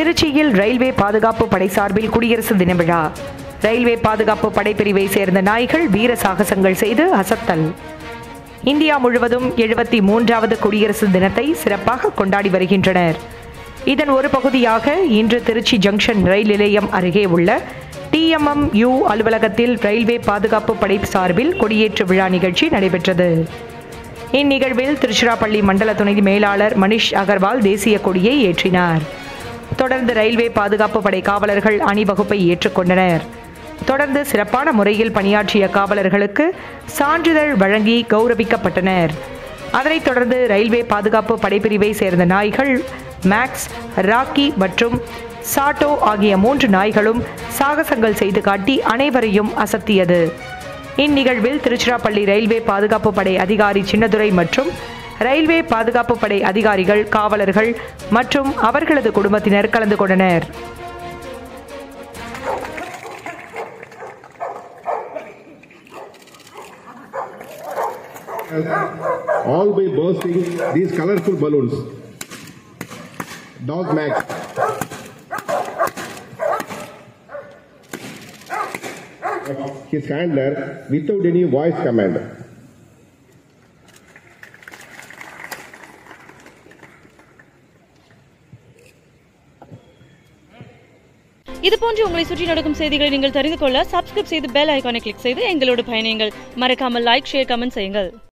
திருச்சியில் ரயில்வே பாதுகாப்பு படை சார்பில் குடியரசு தின விழா ரயில்வே பாதுகாப்பு படைப்பிரிவை சேர்ந்த நாய்கள் வீர சாகசங்கள் செய்து அசத்தல் இந்தியா முழுவதும் எழுபத்தி மூன்றாவது குடியரசு தினத்தை சிறப்பாக கொண்டாடி வருகின்றனர் இதன் ஒரு பகுதியாக இன்று திருச்சி ஜங்ஷன் ரயில் நிலையம் அருகே உள்ள டிஎம்எம் யூ அலுவலகத்தில் ரயில்வே பாதுகாப்பு படை சார்பில் கொடியேற்று விழா நிகழ்ச்சி நடைபெற்றது இந்நிகழ்வில் திருச்சிராப்பள்ளி மண்டல துணை மேலாளர் மணிஷ் அகர்வால் தேசிய கொடியை ஏற்றினார் தொடர்ந்து ரயில்வே பாதுகாப்பு படை காவலர்கள் அணிவகுப்பை ஏற்றுக்கொண்டனர் தொடர்ந்து சிறப்பான முறையில் பணியாற்றிய காவலர்களுக்கு சான்றிதழ் வழங்கி கௌரவிக்கப்பட்டனர் அதனைத் தொடர்ந்து ரயில்வே பாதுகாப்பு படைப்பிரிவை சேர்ந்த நாய்கள் மேக்ஸ் ராக்கி மற்றும் சாட்டோ ஆகிய மூன்று நாய்களும் சாகசங்கள் செய்து காட்டி அனைவரையும் அசத்தியது இந்நிகழ்வில் திருச்சிராப்பள்ளி ரயில்வே பாதுகாப்பு படை அதிகாரி சின்னதுரை மற்றும் ரயில்வே பாதுகாப்பு படை அதிகாரிகள் காவலர்கள் மற்றும் அவர்களது குடும்பத்தினர் கலந்து கொண்டனர் all by bursting these colorful balloons. Dog Max. His handler without any voice command. இது போன்று உங்களை சுற்றி நடக்கும் செய்திகளை நீங்கள் தெரிந்து கொள்ள சப்ஸ்கிரைப் செய்து பெல் ஐகானை கிளிக் செய்து எங்களோடு பயணியுங்கள் மறக்காமல் லைக் ஷேர் கமெண்ட் செய்யுங்கள்